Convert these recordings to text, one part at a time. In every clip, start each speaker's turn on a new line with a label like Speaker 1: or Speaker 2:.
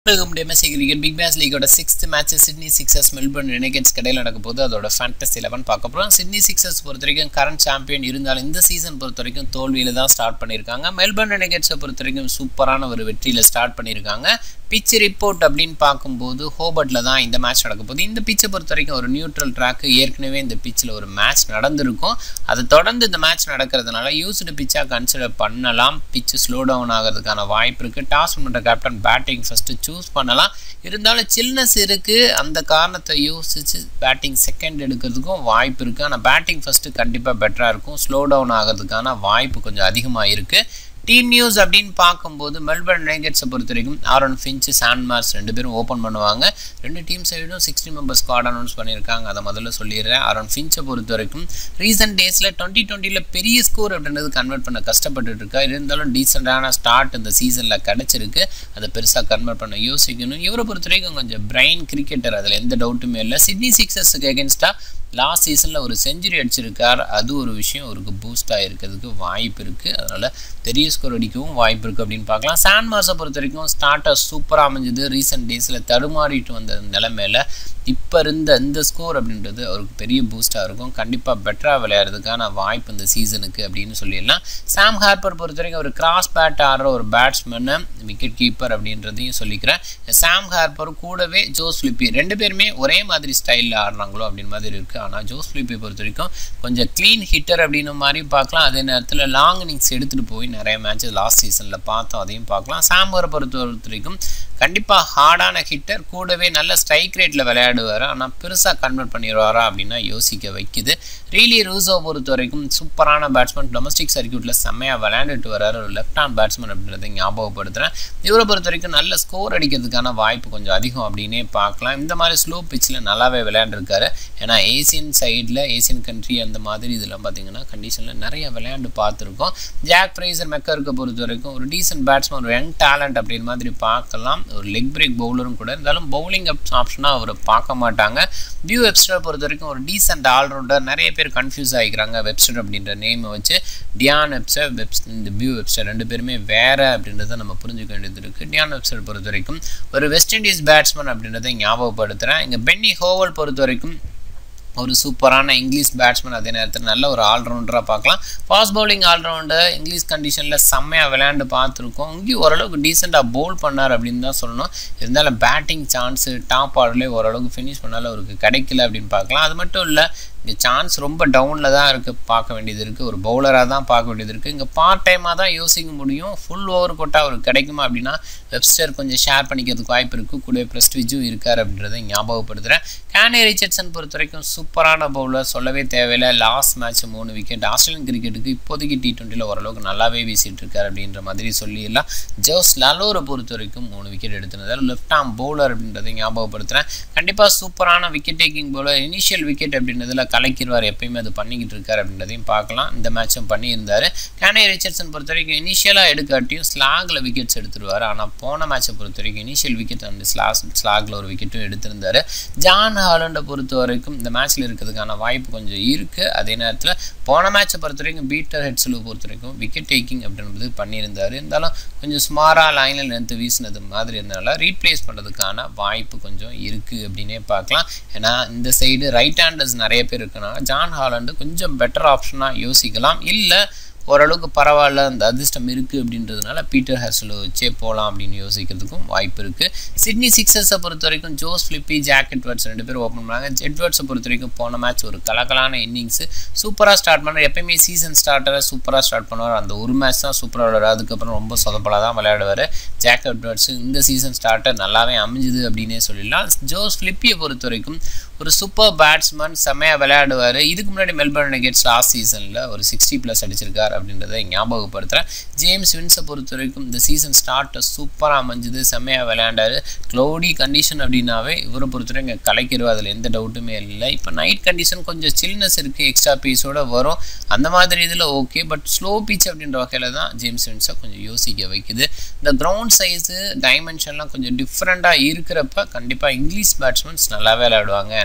Speaker 1: welcome to MSC cricket big bash லீகோட sixth match Sydney Sixers Melbourne Renegades கடையில் நடக்க போது அதோட ஃபேண்டஸ் லெவன் பார்க்க போகிறோம் சிட்னி சிக்ஸர்ஸ் பொறுத்த வரைக்கும் கரண்ட் சாம்பியன் இருந்தாலும் இந்த சீசன் பொறுத்த வரைக்கும் தோல்வியில் தான் ஸ்டார்ட் பண்ணியிருக்காங்க மெல்பர்ன் ரெனகேட்ஸை பொறுத்த வரைக்கும் சூப்பரான ஒரு வெற்றியில் ஸ்டார்ட் பண்ணியிருக்காங்க பிச் ரிப்போர்ட் அப்படின்னு பார்க்கும்போது ஹோபர்ட்டில் தான் இந்த மேட்ச் நடக்க போகுது இந்த பிச்சை பொறுத்த வரைக்கும் ஒரு நியூட்ரல் ட்ராக்கு ஏற்கனவே இந்த பிச்சில் ஒரு மேட்ச் நடந்திருக்கும் அதை தொடர்ந்து இந்த மேட்ச் நடக்கிறதுனால யூஸ்டு பிச்சாக கன்சிடர் பண்ணலாம் பிச்சு ஸ்லோ டவுன் ஆகிறதுக்கான வாய்ப்பு இருக்குது டாஸ் பண்ணுற கேப்டன் பேட்டிங் ஃபஸ்ட்டு சூஸ் பண்ணலாம் இருந்தாலும் சில்னஸ் இருக்குது அந்த காரணத்தை யோசித்து பேட்டிங் செகண்ட் எடுக்கிறதுக்கும் வாய்ப்பு இருக்குது ஆனால் பேட்டிங் ஃபஸ்ட்டு கண்டிப்பாக பெட்டராக இருக்கும் ஸ்லோ டவுன் ஆகிறதுக்கான வாய்ப்பு கொஞ்சம் அதிகமாக இருக்குது டீம் நியூஸ் அப்படின்னு பார்க்கும்போது மெல்பர்ன் நைகட்ஸை பொறுத்த வரைக்கும் ஆரன் ஃபின்ச்சு சாண்ட்மார்ஸ் ரெண்டு பேரும் ஓப்பன் பண்ணுவாங்க ரெண்டு டீம் சைடும் சிக்ஸ்டி மெம்பர்ஸ் ஸ்குவாட் அனௌன்ஸ் பண்ணியிருக்காங்க அதை முதல்ல சொல்லிடுறேன் ஆரன் ஃபின்ச்சை பொறுத்த வரைக்கும் ரீசெண்ட் டேஸில் டுவெண்ட்டி டுவெண்ட்டியில் பெரிய ஸ்கோர் அப்படின்றது கன்வெர்ட் பண்ண கஷ்டப்பட்டுட்டு இருக்கா இருந்தாலும் டீசெண்டான ஸ்டார்ட் இந்த சீசனில் கிடச்சிருக்கு அதை பெருசாக கன்வெர்ட் பண்ண யோசிக்கணும் இவரை பொறுத்த வரைக்கும் கொஞ்சம் பிரைன் கிரிக்கெட்டர் அதில் எந்த டவுட்டுமே இல்லை சிட்னி சிக்ஸர்ஸுக்கு எகென்ஸ்டாக லாஸ்ட் சீசனில் ஒரு செஞ்சுரி அடிச்சிருக்கார் அது ஒரு விஷயம் அவருக்கு பூஸ்ட் ஆகிருக்கிறதுக்கு வாய்ப்பு இருக்குது அதனால் பெரிய ஸ்கோர் அடிக்கவும் வாய்ப்பு இருக்குது அப்படின்னு பார்க்கலாம் சான் மார்ஸை பொறுத்த வரைக்கும் ஸ்டார்டர் சூப்பராக அமைஞ்சது ரீசெண்ட் டேஸில் தடுமாறிட்டு வந்த நிலைமையில் இப்போ இருந்த இந்த ஸ்கோர் அப்படின்றது அவருக்கு பெரிய பூஸ்ட்டாக இருக்கும் கண்டிப்பாக பெட்டராக விளையாடுறதுக்கான வாய்ப்பு இந்த சீசனுக்கு அப்படின்னு சொல்லிடலாம் சாம் ஹார்பர் பொறுத்த வரைக்கும் ஒரு கிராஸ் பேட் ஆடுற ஒரு பேட்ஸ்மேனு விக்கெட் கீப்பர் அப்படின்றதையும் சொல்லிக்கிறேன் சாம் ஹார்பர் கூடவே ஜோஸ் லிப்பி ரெண்டு பேருமே ஒரே மாதிரி ஸ்டைலில் ஆடுறாங்களோ அப்படின்னு மாதிரி இருக்குது ஆனால் ஜோஸ் ஃபிலிப்பை பொறுத்த வரைக்கும் கொஞ்சம் க்ளீன் ஹிட்டர் அப்படின்னு மாதிரி பார்க்கலாம் அதே நேரத்தில் லாங் இன்னிங்ஸ் எடுத்துகிட்டு போய் நிறைய மேட்சஸ் லாஸ்ட் சீசனில் பார்த்தோம் அதையும் பார்க்கலாம் சாம்பரை பொறுத்த வரைக்கும் கண்டிப்பாக ஹார்டான ஹிட்டர் கூடவே நல்ல ஸ்ட்ரைக் ரேட்டில் விளையாடுவார் ஆனால் பெருசாக கன்வெர்ட் பண்ணிடுவாரா அப்படின்னா யோசிக்க வைக்குது ரீலி ரூசோ பொறுத்த வரைக்கும் சூப்பரான பேட்ஸ்மேன் டொமஸ்டிக் சர்க்கியூட்டில் செம்மையாக விளையாண்டுட்டு வர்றாரு ஒரு லெஃப்ட் ஹேண்ட் பேட்ஸ்மேன் அப்படின்றத ஞாபகப்படுத்துகிறேன் இவரை பொறுத்த வரைக்கும் நல்ல ஸ்கோர் அடிக்கிறதுக்கான வாய்ப்பு கொஞ்சம் அதிகம் அப்படின்னே பார்க்கலாம் இந்த மாதிரி ஸ்லோ பிச்சில் நல்லாவே விளையாண்டுருக்காரு ஏன்னா ஏசியன் சைடில் ஏசியன் கண்ட்ரி அந்த மாதிரி இதில் பார்த்தீங்கன்னா கண்டிஷனில் நிறைய விளையாண்டு பார்த்துருக்கோம் ஜாக் ஃப்ரைசர் மெக்கருக்கு பொறுத்த வரைக்கும் ஒரு டீசென்ட் பேட்ஸ்மேன் ஒரு யங் டேலண்ட் அப்படின்னு மாதிரி பார்க்கலாம் ஒரு லெக் பிரேக் பவுலரும் கூட இருந்தாலும் பவுலிங் ஆப்ஷனாக அவர் பார்க்க மாட்டாங்க வியூ வெப்ஸ்டர் பொறுத்த வரைக்கும் ஒரு டீசென்ட் ஆல்ரவுண்டர் நிறைய பேர் கன்ஃபியூஸ் ஆகிக்கிறாங்க வெப்ஸ்டர் அப்படின்ற நேமை வச்சு டியான் வெப்ஸ்டர் வெப்ஸ் இந்த வியூ வெப்ஸ்டர் ரெண்டு பேருமே வேறு அப்படின்றத நம்ம புரிஞ்சுக்க வேண்டியது இருக்குது டியான் வெப்ஸ்டர் பொறுத்த வரைக்கும் ஒரு வெஸ்ட் இண்டீஸ் பேட்ஸ்மேன் அப்படின்றத ஞாபகப்படுத்துகிறேன் இங்கே பென்னி ஹோவல் பொறுத்த வரைக்கும் ஒரு சூப்பரான இங்கிலீஷ் பேட்ஸ்மேன் அதே நேரத்தில் நல்ல ஒரு ஆல்ரவுண்டராக பார்க்கலாம் ஃபாஸ்ட் பவுலிங் ஆல்ரவுண்டர் இங்கிலீஷ் கண்டிஷனில் செம்மையாக விளையாண்டு பார்த்துருக்கோம் இங்கேயும் ஓரளவுக்கு டீசெண்டாக பவுல் பண்ணார் அப்படின்னு தான் சொல்லணும் இருந்தாலும் பேட்டிங் சான்ஸு டாப் ஆர்டர்லேயே ஓரளவுக்கு ஃபினிஷ் பண்ணாலும் அவருக்கு கிடைக்கல அப்படின்னு பார்க்கலாம் அது மட்டும் இல்லை இங்கே சான்ஸ் ரொம்ப டவுனில் தான் இருக்குது பார்க்க வேண்டியது இருக்குது ஒரு பவுலராக தான் பார்க்க வேண்டியது இருக்குது இங்கே பார்ட் டைமாக தான் யோசிக்க முடியும் ஃபுல் ஓவர் கொட்டால் அவருக்கு கிடைக்குமா அப்படின்னா வெப்ஸ்டர் கொஞ்சம் ஷேர் பண்ணிக்கிறதுக்கு வாய்ப்பு இருக்குது கூட ப்ரெஸ்டிஜும் இருக்கார் அப்படின்றத ஞாபகப்படுத்துகிறேன் கேனே ரிச்சர்ட்சன் பொறுத்த வரைக்கும் சூப்பரான பவுலர் சொல்லவே தேவையில்லை லாஸ்ட் மேட்ச் மூணு விக்கெட் ஆஸ்திரேலியன் கிரிக்கெட்டுக்கு இப்போதைக்கு டி டுவெண்ட்டியில் ஓரளவுக்கு நல்லாவே வீசிட்டு இருக்கார் அப்படின்ற மாதிரி சொல்லிடலாம் ஜோஸ் லலோரை பொறுத்த வரைக்கும் மூணு விக்கெட் எடுத்திருந்தார் லெஃப்ட் ஆம் பவுலர் அப்படின்றத ஞாபகப்படுத்துகிறேன் கண்டிப்பாக சூப்பரான wicket taking bowler initial wicket அப்படின்றதுல கலக்கிடுவார் எப்பயுமே அது பண்ணிக்கிட்டு இருக்கார் அப்படின்றதையும் பார்க்கலாம் இந்த மேட்சும் பண்ணியிருந்தார் கேனே ரிச்சர்ட்சன் பொறுத்த வரைக்கும் இனிஷியலாக எடுக்காட்டியும் ஸ்லாகில் விக்கெட்ஸ் எடுத்துருவார் ஆனால் போன மேட்சை பொறுத்த வரைக்கும் இனிஷியல் விக்கெட் அந்த ஸ்லாஸ் ஸ்லாகில் ஒரு விக்கெட்டும் எடுத்திருந்தார் ஜான் ஹாலண்டை பொறுத்த வரைக்கும் இந்த மேட்ச்சில் இருக்கிறதுக்கான வாய்ப்பு கொஞ்சம் இருக்குது அதே நேரத்தில் போன மேட்சை பொறுத்த வரைக்கும் பீட்டர் ஹெட்ஸில் பொறுத்த வரைக்கும் விக்கெட் டேக்கிங் அப்படின்றது பண்ணியிருந்தார் இருந்தாலும் கொஞ்சம் ஸ்மாராக லைனில் நிறுத்து வீசினது மாதிரி இருந்தனால ரீப்ளேஸ் பண்ணுறதுக்கான வாய்ப்பு கொஞ்சம் இருக்குது அப்படின்னே பார்க்கலாம் ஏன்னா இந்த சைடு ரைட் ஹேண்டர்ஸ் நிறைய பேர் இருக்குன்னா ஜான் ஹாலண்டு கொஞ்சம் பெட்டர் ஆப்ஷனாக யோசிக்கலாம் இல்லை ஓரளவுக்கு பரவாயில்ல அந்த அதிர்ஷ்டம் இருக்குது அப்படின்றதுனால பீட்டர் ஹேர்ஸில் வச்சே போகலாம் அப்படின்னு யோசிக்கிறதுக்கும் வாய்ப்பு இருக்குது சிட்னி சிக்ஸர்ஸை பொறுத்த வரைக்கும் ஜோஸ் ஃபிலிப்பி ஜாக் எட்வர்ட்ஸ் ரெண்டு பேரும் ஓப்பன் பண்ணாங்க எட்வர்ட்ஸை பொறுத்த வரைக்கும் போன மேட்ச் ஒரு கலக்கலான இன்னிங்ஸு சூப்பராக ஸ்டார்ட் பண்ணார் எப்பயுமே சீசன் ஸ்டார்டரை சூப்பராக ஸ்டார்ட் பண்ணுவார் அந்த ஒரு மேட்ச் தான் சூப்பராக விளையாடுவார் அதுக்கப்புறம் ரொம்ப சொதப்பலாக தான் விளையாடுவார் ஜாக் எட்வர்ட்ஸ் இந்த சீசன் ஸ்டார்டர் நல்லாவே அமைஞ்சுது அப்படின்னே சொல்லிடலாம் ஜோஸ் ஃபிலிப்பியை பொறுத்த வரைக்கும் ஒரு சூப்பர் பேட்ஸ்மேன் செம்மையாக விளையாடுவார் இதுக்கு முன்னாடி மெல்பர்ன் நெகெட்ஸ் லாஸ்ட் சீசனில் ஒரு சிக்ஸ்டி ப்ளஸ் அடிச்சிருக்கார் அப்படின்றத ஞாபகப்படுத்துகிறேன் ஜேம்ஸ் வின்ஸை பொறுத்த வரைக்கும் இந்த சீசன் ஸ்டார்ட்டை சூப்பராக அமைஞ்சது செம்மையாக விளையாண்டார் க்ளௌடி கண்டிஷன் அப்படின்னாவே இவரை பொறுத்த வரைக்கும் இங்கே கலைக்கிறோம் அதில் எந்த டவுட்டுமே இல்லை இப்போ நைட் கண்டிஷன் கொஞ்சம் சில்னஸ் இருக்குது எக்ஸ்ட்ரா பீஸோடு வரும் அந்த மாதிரி இதில் ஓகே பட் ஸ்லோ பீச் அப்படின்ற வகையில் தான் ஜேம்ஸ் வின்ஸை கொஞ்சம் யோசிக்க வைக்குது இந்த கிரவுண்ட் சைஸு டைமென்ஷன்லாம் கொஞ்சம் டிஃப்ரெண்ட்டாக இருக்கிறப்ப கண்டிப்பாக இங்கிலீஷ் பேட்ஸ்மேன்ஸ் நல்லா விளையாடுவாங்க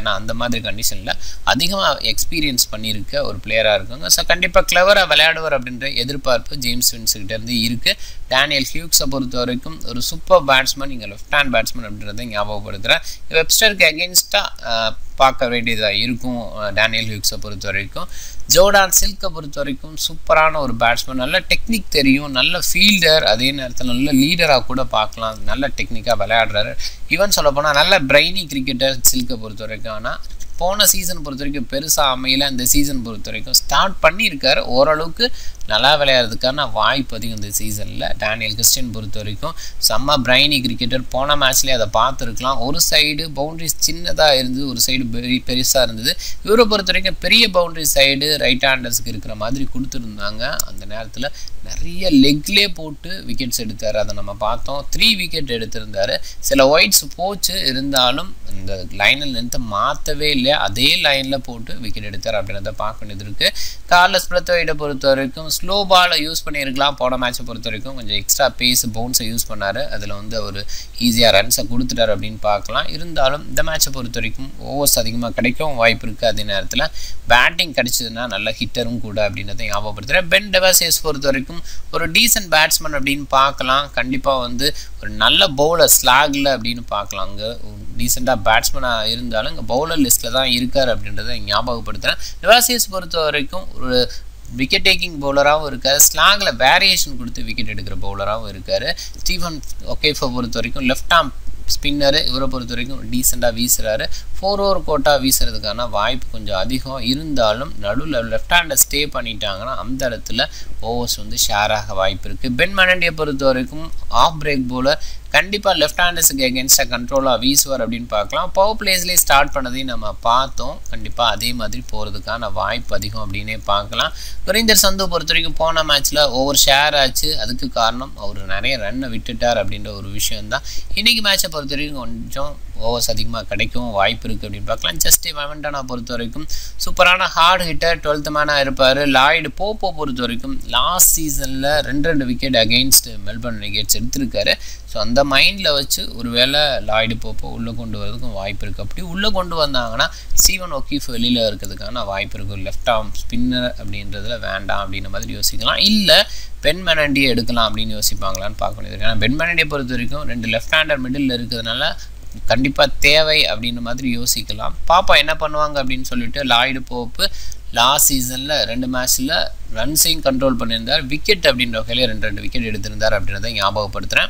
Speaker 1: ஏன்னா அந்த மாதிரி கண்டிஷனில் அதிகமாக எக்ஸ்பீரியன்ஸ் பண்ணியிருக்க ஒரு பிளேயராக இருக்காங்க ஸோ கண்டிப்பாக கிளவராக விளையாடுவார் அப்படின்ற எதிர்பார்ப்பு ஜேம்ஸ் வின்ஸுக்கிட்டேருந்து இருக்குது டேனியல் ஹியூக்ஸை பொறுத்த வரைக்கும் ஒரு சூப்பர் பேட்ஸ்மேன் இங்கே லெஃப்ட் ஹேண்ட் பேட்ஸ்மேன் அப்படின்றத ஞாபகப்படுத்துகிறேன் வெப்ஸ்டருக்கு அகேன்ஸ்டாக பார்க்க வேண்டியதாக இருக்கும் டேனியல் ஹியூக்ஸை பொறுத்த வரைக்கும் ஜோர்டான் சில்கை பொறுத்த வரைக்கும் சூப்பரான ஒரு பேட்ஸ்மேன் நல்ல டெக்னிக் தெரியும் நல்ல ஃபீல்டர் அதே நேரத்தில் நல்ல லீடராக கூட பார்க்கலாம் நல்ல டெக்னிக்காக விளையாடுறாரு ஈவன் சொல்லப்போனால் நல்ல பிரைனி கிரிக்கெட்டர் சில்கை பொறுத்த வரைக்கும் ஆனால் போன சீசன் பொறுத்த வரைக்கும் பெருசாக அமையல இந்த சீசன் பொறுத்த வரைக்கும் ஸ்டார்ட் பண்ணியிருக்காரு ஓரளவுக்கு நல்லா விளையாடுறதுக்கான வாய்ப்பு அதிகம் இந்த சீசனில் டேனியல் கிறிஸ்டின் பொறுத்த வரைக்கும் செம்ம பிரைனி கிரிக்கெட்டர் போன மேட்ச்லேயே அதை பார்த்துருக்கலாம் ஒரு சைடு பவுண்ட்ரிஸ் சின்னதாக இருந்தது ஒரு சைடு பெரிய பெருசாக இருந்தது இவரை பொறுத்த வரைக்கும் பெரிய பவுண்ட்ரி சைடு ரைட் ஹேண்டர்ஸ்க்கு இருக்கிற மாதிரி கொடுத்துருந்தாங்க அந்த நேரத்தில் நிறைய லெக்லேயே போட்டு விக்கெட்ஸ் எடுத்தார் அதை நம்ம பார்த்தோம் த்ரீ விக்கெட் எடுத்திருந்தார் சில ஒயிட்ஸ் போச்சு இருந்தாலும் இந்த லைனில் நிறுத்த மாற்றவே இல்லை அதே லைனில் போட்டு விக்கெட் எடுத்தார் அப்படின்றத பார்க்க வேண்டியது இருக்குது கார்லஸ் பிரத்தோயிட பொறுத்த வரைக்கும் ஸ்லோ பாலை யூஸ் பண்ணியிருக்கலாம் போன மேட்சை பொறுத்த வரைக்கும் கொஞ்சம் எக்ஸ்ட்ரா பேஸ் பவுன்ஸை யூஸ் பண்ணார் அதில் வந்து அவர் ஈஸியாக ரன்ஸை கொடுத்துட்டார் அப்படின்னு பார்க்கலாம் இருந்தாலும் இந்த மேட்சை பொறுத்த வரைக்கும் ஓவர்ஸ் அதிகமாக கிடைக்கவும் வாய்ப்பு இருக்குது அதே நேரத்தில் பேட்டிங் கிடைச்சதுன்னா நல்ல ஹிட்டரும் கூட அப்படின்றத ஞாபகப்படுத்துகிறேன் பென் டெவாசியஸ் பொறுத்த வரைக்கும் ஒரு டீசன்ட் பேட்ஸ்மேன் அப்படின்னு பார்க்கலாம் கண்டிப்பாக வந்து ஒரு நல்ல பவுலர் ஸ்லாகில் அப்படின்னு பார்க்கலாம் அங்கே டீசெண்டாக பேட்ஸ்மேனாக இருந்தாலும் இங்கே பவுலர் லிஸ்ட்டில் தான் இருக்கார் அப்படின்றத ஞாபகப்படுத்துகிறேன் டெவாசியஸ் பொறுத்த வரைக்கும் ஒரு விக்கெட் டேக்கிங் பவுலராகவும் இருக்கார் ஸ்லாங்கில் வேரியேஷன் கொடுத்து விக்கெட் எடுக்கிற பவுலராகவும் இருக்கார் ஸ்டீஃபன் ஒகேஃபை பொறுத்த வரைக்கும் லெஃப்ட் ஆம் ஸ்பின்னரு இவரை பொறுத்த வரைக்கும் டீசெண்டாக வீசுகிறாரு ஃபோர் ஓவர் கோட்டா வீசுறதுக்கான வாய்ப்பு கொஞ்சம் அதிகம் இருந்தாலும் நடுவில் லெஃப்ட் ஹேண்டை ஸ்டே பண்ணிட்டாங்கன்னா அந்த இடத்துல ஓவர்ஸ் வந்து ஷேர் ஆக வாய்ப்பு இருக்குது பென் மனண்டியை பொறுத்த வரைக்கும் ஆஃப் பிரேக் போலர் கண்டிப்பாக லெஃப்ட் ஹேண்டர்ஸுக்கு எகென்ஸ்டாக கண்ட்ரோலாக வீசுவார் அப்படின்னு பார்க்கலாம் பவர் பிளேஸ்லேயே ஸ்டார்ட் பண்ணதையும் நம்ம பார்த்தோம் கண்டிப்பாக அதே மாதிரி போகிறதுக்கான வாய்ப்பு அதிகம் அப்படின்னே பார்க்கலாம் குரீந்தர் சந்து பொறுத்த வரைக்கும் போன மேட்ச்சில் ஓவர் ஷேர் ஆச்சு அதுக்கு காரணம் அவர் நிறைய ரன்னை விட்டுட்டார் அப்படின்ற ஒரு விஷயம்தான் இன்றைக்கி மேட்சை பொறுத்த வரைக்கும் கொஞ்சம் ஓவர்ஸ் அதிகமாக கிடைக்கும் வாய்ப்பு இருக்குது அப்படின்னு பார்க்கலாம் ஜஸ்ட் வெவன்டனா பொறுத்த வரைக்கும் சூப்பரான ஹார்ட் ஹிட்டர் டுவெல்த் மேனாக இருப்பார் லாய்டு போப்போ பொறுத்த வரைக்கும் லாஸ்ட் சீசனில் ரெண்டு ரெண்டு விக்கெட் அகெயின்ஸ்ட் மெல்பர்ன் விக்கெட்ஸ் எடுத்திருக்காரு ஸோ அந்த மைண்டில் வச்சு ஒரு வேளை லாய்டு போப்போ உள்ளே கொண்டு வரதுக்கும் வாய்ப்பு இருக்குது அப்படி உள்ளே கொண்டு வந்தாங்கன்னா சீவன் ஒக்கீஃப் வெளியில் இருக்கிறதுக்கான வாய்ப்பு இருக்கும் லெஃப்ட் ஆர்ம் ஸ்பின்னர் அப்படின்றதுல வேண்டாம் அப்படின்ற மாதிரி யோசிக்கலாம் இல்லை பென் மெனண்டியை எடுக்கலாம் அப்படின்னு யோசிப்பாங்களான்னு பார்க்க வேண்டியது ஏன்னா பென் மெனண்டியை பொறுத்த வரைக்கும் ரெண்டு லெஃப்ட் ஹேண்டர் மிடில் இருக்கிறதுனால கண்டிப்பாக தேவை அப்படின்ற மாதிரி யோசிக்கலாம் பாப்பா என்ன பண்ணுவாங்க அப்படின்னு சொல்லிட்டு லாய்டு போப்பு லாஸ்ட் சீசனில் ரெண்டு மேட்ச்சில் ரன்ஸையும் கண்ட்ரோல் பண்ணியிருந்தார் விக்கெட் அப்படின்ற வகையில் ரெண்டு ரெண்டு விக்கெட் எடுத்திருந்தார் அப்படின்றத ஞாபகப்படுத்துகிறேன்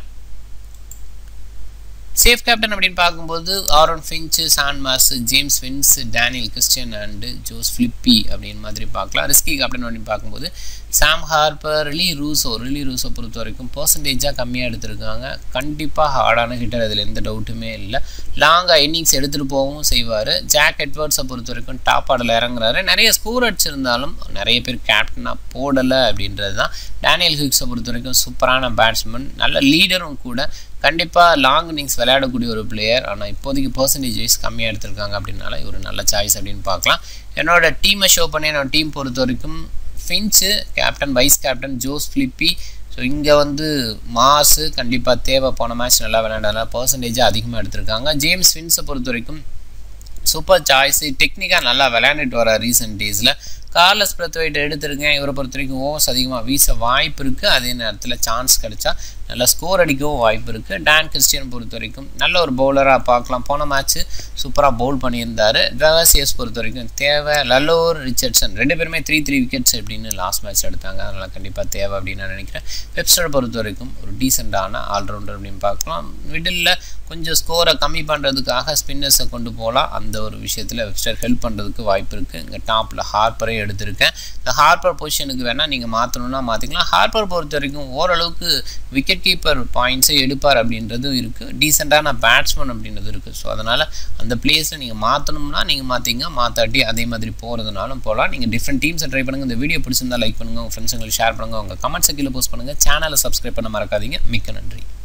Speaker 1: சேஃப் கேப்டன் அப்படின்னு பார்க்கும்போது Aaron Finch Shaun Marsh James Vince Daniel Christian and Josh Philippe அப்படின்னு மாதிரி பார்க்கலாம் ரிஸ்கி கேப்டன் அப்படின்னு பார்க்கும்போது Sam Harper Rilee Rossouw Rilee Rossouw பொறுத்த வரைக்கும் பர்சன்டேஜாக கம்மியாக எடுத்திருக்காங்க கண்டிப்பாக ஹார்டான ஹிட்டர் அதில் எந்த டவுட்டுமே இல்லை லாங்காக இன்னிங்ஸ் எடுத்துகிட்டு போகவும் செய்வார் ஜாக் எட்வர்ட்ஸை பொறுத்த வரைக்கும் டாப் ஆர்டில் இறங்குறாரு நிறைய ஸ்கோர் அடிச்சிருந்தாலும் நிறைய பேர் கேப்டனாக போடலை அப்படின்றது தான் டேனியல் ஹிக்ஸை பொறுத்த வரைக்கும் சூப்பரான பேட்ஸ்மேன் நல்ல லீடரும் கூட கண்டிப்பாக லாங் இன்னிங்ஸ் விளையாடக்கூடிய ஒரு பிளேயர் ஆனால் இப்போதைக்கு பர்சன்டேஜ் வைஸ் கம்மியாக எடுத்திருக்காங்க அப்படின்னால ஒரு நல்ல சாய்ஸ் அப்படின்னு பார்க்கலாம் என்னோட டீமை ஷோ பண்ணி என்னோட டீம் பொறுத்த வரைக்கும் Finch captain vice captain Josh Philippe so இங்கே வந்து மாசு கண்டிப்பாக தேவை போன மேட்ச் நல்லா விளையாண்டதுனால பர்சன்டேஜாக அதிகமாக எடுத்திருக்காங்க ஜேம்ஸ் ஃபின்ஸை பொறுத்த வரைக்கும் சூப்பர் சாய்ஸு டெக்னிக்காக நல்லா விளையாண்டுட்டு வர ரீசெண்ட் டேஸில் கார்லஸ் பிரத்வைட் எடுத்திருக்கேன் இவரை பொறுத்த வரைக்கும் ஓவர்ஸ் அதிகமாக வீச வாய்ப்பு இருக்குது அதே நேரத்தில் சான்ஸ் கிடைச்சா நல்லா ஸ்கோர் அடிக்கவும் வாய்ப்பு இருக்குது டான் கிறிஸ்டியன் பொறுத்த வரைக்கும் நல்ல ஒரு பவுலராக பார்க்கலாம் போன மேட்ச்சு சூப்பராக பவுல் பண்ணியிருந்தார் ட்ரவர்சியஸ் பொறுத்த வரைக்கும் தேவை லல்லோர் ரிச்சர்ட்சன் ரெண்டு பேருமே த்ரீ த்ரீ விக்கெட்ஸ் அப்படின்னு லாஸ்ட் மேட்ச் எடுத்தாங்க அதனால் கண்டிப்பாக தேவை அப்படின்னு நான் நினைக்கிறேன் வெப்ஸ்டரை பொறுத்த வரைக்கும் ஒரு டீசெண்டான ஆல்ரவுண்டர் அப்படின்னு பார்க்கலாம் மிடில் கொஞ்சம் ஸ்கோரை கம்மி பண்ணுறதுக்காக ஸ்பின்னர்ஸை கொண்டு போகலாம் அந்த ஒரு விஷயத்தில் வெப்ஸ்டர் ஹெல்ப் பண்ணுறதுக்கு வாய்ப்பு இருக்குது இங்கே டாப்பில் ஹார்ப்பரையும் எடுத்திருக்கேன் இந்த ஹார்ப்பர் பொசிஷனுக்கு வேணால் நீங்கள் மாற்றணும்னா மாற்றிக்கலாம் ஹார்ப்பர் பொறுத்த வரைக்கும் ஓரளவுக்கு விக்கெட் கீப்பர் பாயிண்ட்ஸை எடுப்பார் அப்படின்றதும் இருக்குது டீசெண்டான பேட்ஸ்மேன் அப்படின்றது இருக்குது ஸோ அதனால் அந்த பிளேஸில் நீங்கள் மாற்றணும்னா நீங்கள் மாற்றிங்க மாற்றாட்டி அதே மாதிரி போகிறதுனாலும் போகலாம் நீங்கள் டிஃப்ரெண்ட் டீம்ஸை ட்ரை பண்ணுங்கள் இந்த வீடியோ பிடிச்சிருந்தா லைக் பண்ணுங்கள் உங்கள் ஃப்ரெண்ட்ஸுங்களுக்கு ஷேர் பண்ணுங்கள் உங்கள் கமெண்ட்ஸை கீழே போஸ்ட் பண்ணுங்கள் சேனலை சப்ஸ்கிரைப் பண்ண மறக்காதீங்க மிக்க நன்றி